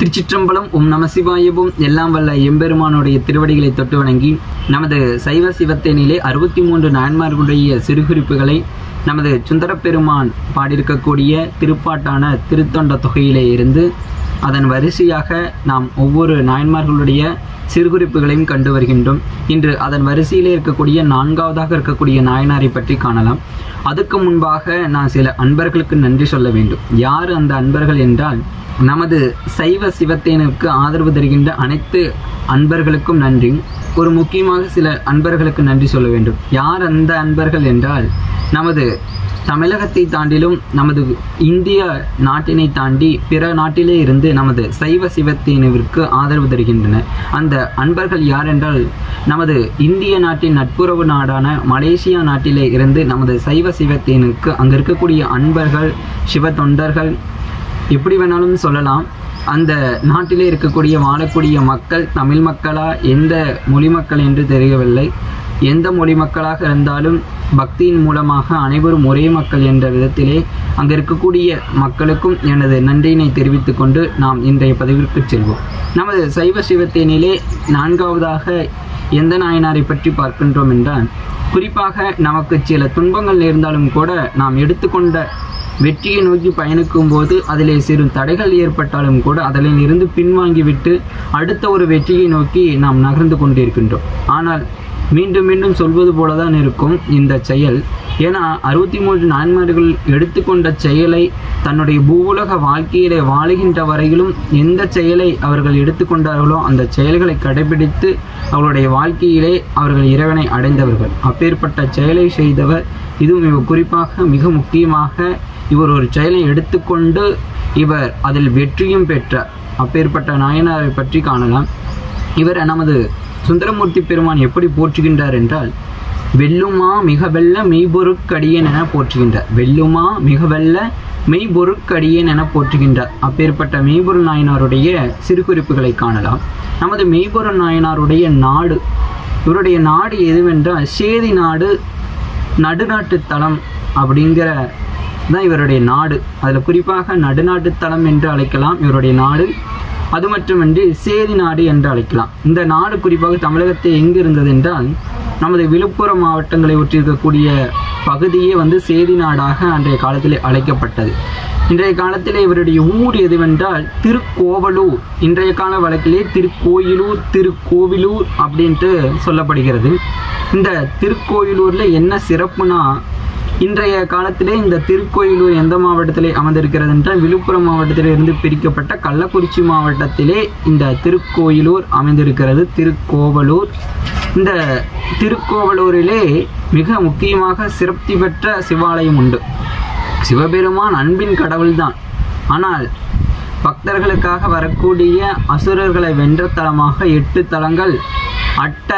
திருச்சிற்றம்பலம் உம் நமசிவாயவும் எல்லாம் வல்ல எம்பெருமானுடைய திருவடிகளை தொட்டு வணங்கி நமது சைவ சிவத்தேனிலே அறுபத்தி மூன்று நாயன்மார்களுடைய சிறுகுறிப்புகளை நமது சுந்தரப் பெருமான் பாடியிருக்கக்கூடிய திருப்பாட்டான திருத்தொண்ட தொகையிலே இருந்து அதன் வரிசையாக நாம் ஒவ்வொரு நாயன்மார்களுடைய சிறுகுறிப்புகளையும் கண்டு வருகின்றோம் இன்று அதன் வரிசையிலே இருக்கக்கூடிய நான்காவதாக இருக்கக்கூடிய நாயனாரை பற்றி காணலாம் அதுக்கு முன்பாக நான் சில அன்பர்களுக்கு நன்றி சொல்ல வேண்டும் யார் அந்த அன்பர்கள் என்றால் நமது சைவ சிவத்தேனுக்கு ஆதரவு தருகின்ற அனைத்து அன்பர்களுக்கும் நன்றி ஒரு முக்கியமாக சில அன்பர்களுக்கு நன்றி சொல்ல வேண்டும் யார் அந்த அன்பர்கள் என்றால் நமது தமிழகத்தை தாண்டிலும் நமது இந்திய நாட்டினை தாண்டி பிற நாட்டிலே இருந்து நமது சைவ சிவத்தேனுவிற்கு ஆதரவு தருகின்றனர் அந்த அன்பர்கள் யார் என்றால் நமது இந்திய நாட்டின் நட்புறவு நாடான மலேசியா நாட்டிலே இருந்து நமது சைவ சிவத்தேனுக்கு அங்கே இருக்கக்கூடிய அன்பர்கள் சிவ தொண்டர்கள் எப்படி வேணாலும் சொல்லலாம் அந்த நாட்டிலே இருக்கக்கூடிய வாழக்கூடிய மக்கள் தமிழ் மக்களா எந்த மொழி மக்கள் என்று தெரியவில்லை எந்த மொழி மக்களாக இருந்தாலும் பக்தியின் மூலமாக அனைவரும் ஒரே மக்கள் என்ற விதத்திலே அங்கே இருக்கக்கூடிய மக்களுக்கும் எனது நன்றியினை தெரிவித்துக் கொண்டு நாம் இன்றைய பதிவிற்கு செல்வோம் நமது சைவ சிவத்தேனிலே நான்காவதாக எந்த நாயனாரை பற்றி பார்க்கின்றோம் என்றால் குறிப்பாக நமக்கு சில துன்பங்கள் நேர்ந்தாலும் கூட நாம் எடுத்துக்கொண்ட வெற்றியை நோக்கி பயணிக்கும் போது அதிலே சிறு தடைகள் ஏற்பட்டாலும் கூட அதில் இருந்து பின்வாங்கிவிட்டு அடுத்த ஒரு வெற்றியை நோக்கி நாம் நகர்ந்து கொண்டிருக்கின்றோம் ஆனால் மீண்டும் மீண்டும் சொல்வது போல தான் இருக்கும் இந்த செயல் ஏன்னா அறுபத்தி மூன்று நான்மார்கள் எடுத்துக்கொண்ட செயலை தன்னுடைய பூவுலக வாழ்க்கையிலே வாழுகின்ற வரையிலும் எந்த செயலை அவர்கள் எடுத்துக்கொண்டார்களோ அந்த செயல்களை கடைபிடித்து அவர்களுடைய வாழ்க்கையிலே அவர்கள் இறைவனை அடைந்தவர்கள் அப்பேற்பட்ட செயலை செய்தவர் இதுவும் இவர் குறிப்பாக மிக முக்கியமாக இவர் ஒரு செயலை எடுத்துக்கொண்டு இவர் அதில் வெற்றியும் பெற்றார் அப்பேற்பட்ட நாயனாரை பற்றி காணலாம் இவர் நமது சுந்தரமூர்த்தி பெருமான் எப்படி போற்றுகின்றார் என்றால் வெல்லுமா மிக வெல்ல மெய்பொருட்கடியேன் என போற்றுகின்றார் வெல்லுமா மிக வெல்ல மெய்பொருட்கடியேன் என போற்றுகின்றார் அப்பேற்பட்ட மெய்பொருள் நாயனாருடைய சிறுகுறிப்புகளை காணலாம் நமது மெய்பொருள் நாயனாருடைய நாடு இவருடைய நாடு எதுவென்றால் சேதி நாடு நடுநாட்டு தலம் அப்படிங்கிற தான் இவருடைய நாடு அதில் குறிப்பாக நடுநாட்டு தலம் என்று அழைக்கலாம் இவருடைய நாடு அது மட்டுமின்றி சேதி நாடு என்று அழைக்கலாம் இந்த நாடு குறிப்பாக தமிழகத்தை எங்கு இருந்தது என்றால் நமது விழுப்புரம் மாவட்டங்களை ஒற்றிருக்கக்கூடிய பகுதியே வந்து சேதி நாடாக அன்றைய காலத்தில் அழைக்கப்பட்டது இன்றைய காலத்தில் இவருடைய ஊர் எதுவென்றால் திருக்கோவலூர் இன்றைய கால வழக்கிலே திருக்கோயிலூர் திருக்கோவிலூர் அப்படின்ட்டு சொல்லப்படுகிறது இந்த திருக்கோயிலூரில் என்ன சிறப்புனா இன்றைய காலத்திலே இந்த திருக்கோயிலூர் எந்த மாவட்டத்திலே அமர்ந்திருக்கிறது என்றால் விழுப்புரம் மாவட்டத்திலே இருந்து பிரிக்கப்பட்ட கள்ளக்குறிச்சி மாவட்டத்திலே இந்த திருக்கோயிலூர் அமைந்திருக்கிறது திருக்கோவலூர் இந்த திருக்கோவலூரிலே மிக முக்கியமாக சிறப்பு பெற்ற சிவாலயம் உண்டு சிவபெருமான் அன்பின் கடவுள்தான் ஆனால் பக்தர்களுக்காக வரக்கூடிய அசுரர்களை வென்ற தலமாக எட்டு தலங்கள் அட்ட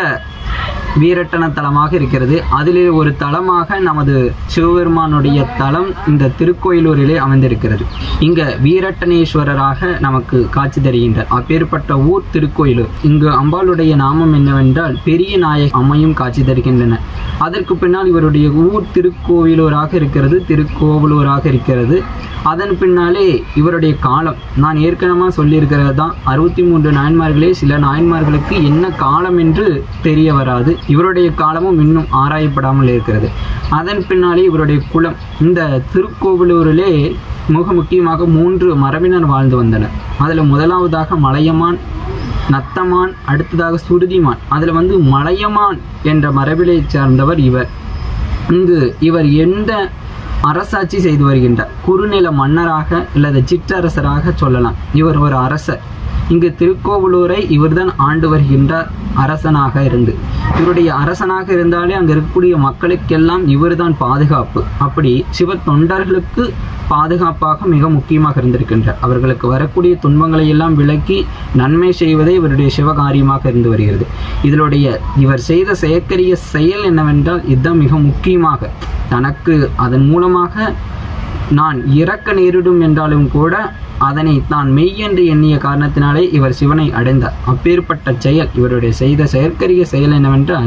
வீரட்டன தலமாக இருக்கிறது அதிலே ஒரு தலமாக நமது சிவபெருமானுடைய தலம் இந்த திருக்கோயிலூரிலே அமைந்திருக்கிறது இங்க வீரட்டனேஸ்வரராக நமக்கு காட்சி தருகின்றார் அப்பேற்பட்ட ஊர் திருக்கோயிலூர் இங்கு அம்பாளுடைய நாமம் என்னவென்றால் பெரிய நாயக் அம்மையும் காட்சி தருகின்றன அதற்கு பின்னால் இவருடைய ஊர் திருக்கோவிலூராக இருக்கிறது திருக்கோவலூராக இருக்கிறது அதன் பின்னாலே இவருடைய காலம் நான் ஏற்கனவே சொல்லியிருக்கிறது தான் அறுபத்தி மூன்று நாயன்மார்களே சில நாயன்மார்களுக்கு என்ன காலம் என்று தெரிய வராது இவருடைய காலமும் இன்னும் ஆராயப்படாமல் இருக்கிறது அதன் பின்னாலே இவருடைய குலம் இந்த திருக்கோவிலூரிலே மிக முக்கியமாக மூன்று மரபினர் வாழ்ந்து வந்தனர் அதில் முதலாவதாக மலையமான் நத்தமான் அடுத்ததாக சுருதிமான் அதில் வந்து மலையமான் என்ற மரபிலை சார்ந்தவர் இவர் இங்கு இவர் எந்த அரசாட்சி செய்து வருகின்றார் குறுநில மன்னராக அல்லது சிற்றரசராக சொல்லலாம் இவர் ஒரு அரசர் இங்கு திருக்கோவலூரை இவர்தான் ஆண்டு வருகின்றார் அரசனாக இருந்து இவருடைய அரசனாக இருந்தாலே அங்கே இருக்கக்கூடிய மக்களுக்கெல்லாம் இவர்தான் பாதுகாப்பு அப்படி சிவ தொண்டர்களுக்கு பாதுகாப்பாக மிக முக்கியமாக இருந்திருக்கின்றார் அவர்களுக்கு வரக்கூடிய துன்பங்களை எல்லாம் விலக்கி நன்மை செய்வதே இவருடைய சிவகாரியமாக இருந்து வருகிறது இதனுடைய இவர் செய்த செயற்கரிய செயல் என்னவென்றால் இதுதான் மிக முக்கியமாக தனக்கு அதன் மூலமாக நான் இறக்க நேரிடும் என்றாலும் கூட அதனை தான் மெய் என்று எண்ணிய காரணத்தினாலே இவர் சிவனை அடைந்தார் அப்பேற்பட்ட செயல் இவருடைய செய்த செயற்கரிய செயல் என்னவென்றால்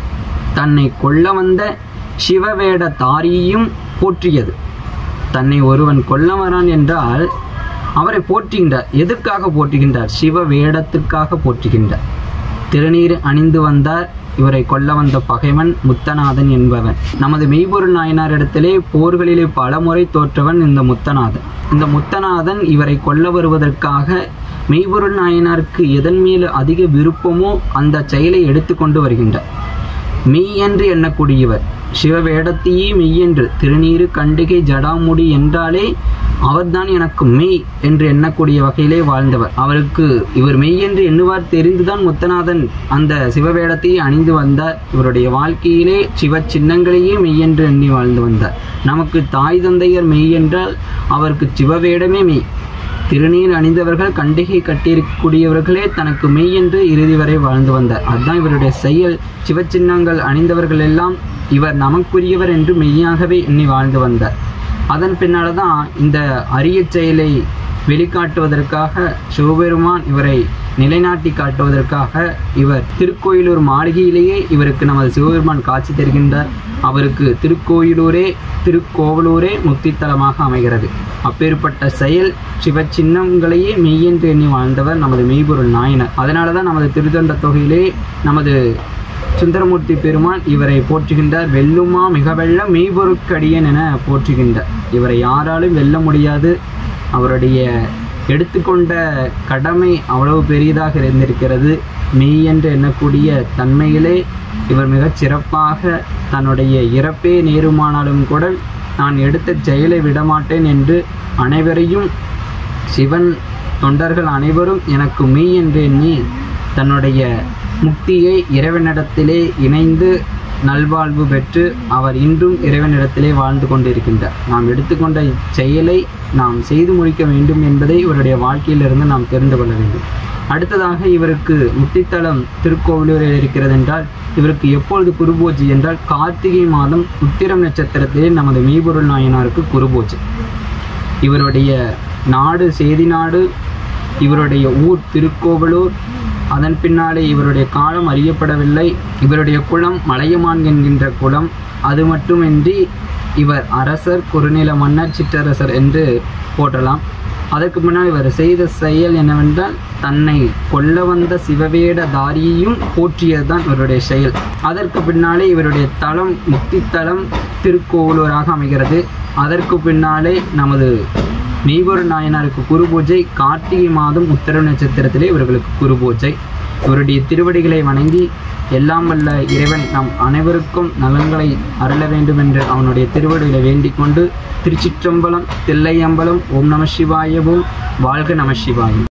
தன்னை கொல்ல வந்த சிவவேட தாரியும் போற்றியது தன்னை ஒருவன் கொல்ல வரான் என்றால் அவரை போற்றுகின்றார் எதற்காக போற்றுகின்றார் சிவ வேடத்துக்காக போற்றுகின்றார் திருநீர் அணிந்து வந்தார் இவரை கொல்ல வந்த பகைவன் முத்தநாதன் என்பவன் நமது மெய்ப்பொருள் நாயனார் இடத்திலே போர்களிலே பல முறை தோற்றவன் இந்த முத்தநாதன் இந்த முத்தநாதன் இவரை கொல்ல வருவதற்காக மெய்ப்பொருள் நாயனாருக்கு எதன் மேல் அதிக விருப்பமோ அந்த செயலை எடுத்துக்கொண்டு வருகின்றார் மெய் என்று எண்ணக்கூடியவர் சிவவேடத்தையே மெய்யென்று திருநீரு கண்டிகை ஜடாமுடி என்றாலே அவர்தான் எனக்கு மெய் என்று எண்ணக்கூடிய வகையிலே வாழ்ந்தவர் அவருக்கு இவர் மெய் என்று எண்ணுவார் தெரிந்துதான் முத்தநாதன் அந்த சிவவேடத்தையே அணிந்து வந்தார் இவருடைய வாழ்க்கையிலே சிவ சின்னங்களையே மெய் என்று எண்ணி வாழ்ந்து வந்தார் நமக்கு தாய் தந்தையர் மெய் என்றால் அவருக்கு சிவவேடமே மெய் திருநீர் அணிந்தவர்கள் கண்டிகை கட்டியிருக்கூடியவர்களே தனக்கு மெய் என்று இறுதி வரை வாழ்ந்து வந்தார் அதுதான் இவருடைய செயல் சிவச்சின்னங்கள் அணிந்தவர்கள் எல்லாம் இவர் நமக்குரியவர் என்று மெய்யாகவே எண்ணி வாழ்ந்து வந்தார் அதன் பின்னால் தான் இந்த அரிய செயலை வெளிக்காட்டுவதற்காக சிவபெருமான் இவரை நிலைநாட்டி காட்டுவதற்காக இவர் திருக்கோயிலூர் மாளிகையிலேயே இவருக்கு நமது சிவபெருமான் காட்சி தருகின்றார் அவருக்கு திருக்கோயிலூரே திருக்கோவலூரே முக்தித்தலமாக அமைகிறது அப்பேற்பட்ட செயல் சிவ சின்னங்களையே மெய்யென்று எண்ணி வாழ்ந்தவர் நமது மெய்பொருள் நாயனர் அதனால தான் நமது திருத்தொண்ட தொகையிலே நமது சுந்தரமூர்த்தி பெருமான் இவரை போற்றுகின்றார் வெல்லுமா மிக வெல்ல மெய்பொருட்கடியன் என போற்றுகின்றார் இவரை யாராலும் வெல்ல முடியாது அவருடைய எடுத்துக்கொண்ட கடமை அவ்வளவு பெரியதாக இருந்திருக்கிறது மெய் என்று எண்ணக்கூடிய தன்மையிலே இவர் மிகச் சிறப்பாக தன்னுடைய இறப்பே நேருமானாலும் கூட நான் எடுத்த செயலை விடமாட்டேன் என்று அனைவரையும் சிவன் தொண்டர்கள் அனைவரும் எனக்கு மெய் என்று எண்ணி தன்னுடைய முக்தியை இறைவனிடத்திலே இணைந்து நல்வாழ்வு பெற்று அவர் இன்றும் இறைவனிடத்திலே வாழ்ந்து கொண்டிருக்கின்றார் நாம் எடுத்துக்கொண்ட செயலை நாம் செய்து முடிக்க வேண்டும் என்பதை இவருடைய வாழ்க்கையிலிருந்து நாம் தெரிந்து கொள்ள வேண்டும் அடுத்ததாக இவருக்கு முத்தித்தலம் திருக்கோவிலூரில் இருக்கிறது என்றால் இவருக்கு எப்பொழுது குருபூஜை என்றால் கார்த்திகை மாதம் உத்திரம் நட்சத்திரத்திலே நமது மெய்பொருள் நாயனாருக்கு குருபூஜை இவருடைய நாடு சேதி நாடு இவருடைய ஊர் திருக்கோவலூர் அதன் பின்னாலே இவருடைய காலம் அறியப்படவில்லை இவருடைய குலம் மலையமான் என்கின்ற குலம் அது மட்டுமின்றி இவர் அரசர் குறுநில மன்னர் சிற்றரசர் என்று போற்றலாம் அதற்கு முன்னால் இவர் செய்த செயல் என்னவென்றால் தன்னை கொல்ல வந்த சிவவேட தாரியையும் போற்றியதுதான் இவருடைய செயல் அதற்கு பின்னாலே இவருடைய தலம் முக்தி தலம் திருக்கோவலூராக அமைகிறது அதற்கு பின்னாலே நமது மெய்பொருள் நாயனாருக்கு குரு பூஜை கார்த்திகை மாதம் உத்தர நட்சத்திரத்திலே இவர்களுக்கு குரு பூஜை இவருடைய திருவடிகளை வணங்கி எல்லாம் வல்ல இறைவன் நம் அனைவருக்கும் நலன்களை அருள வேண்டும் என்று அவனுடைய திருவடிகளை வேண்டிக் கொண்டு திருச்சிற்றம்பலம் தில்லையம்பலம் ஓம் நம சிவாயவும் வாழ்க நம சிவாயம்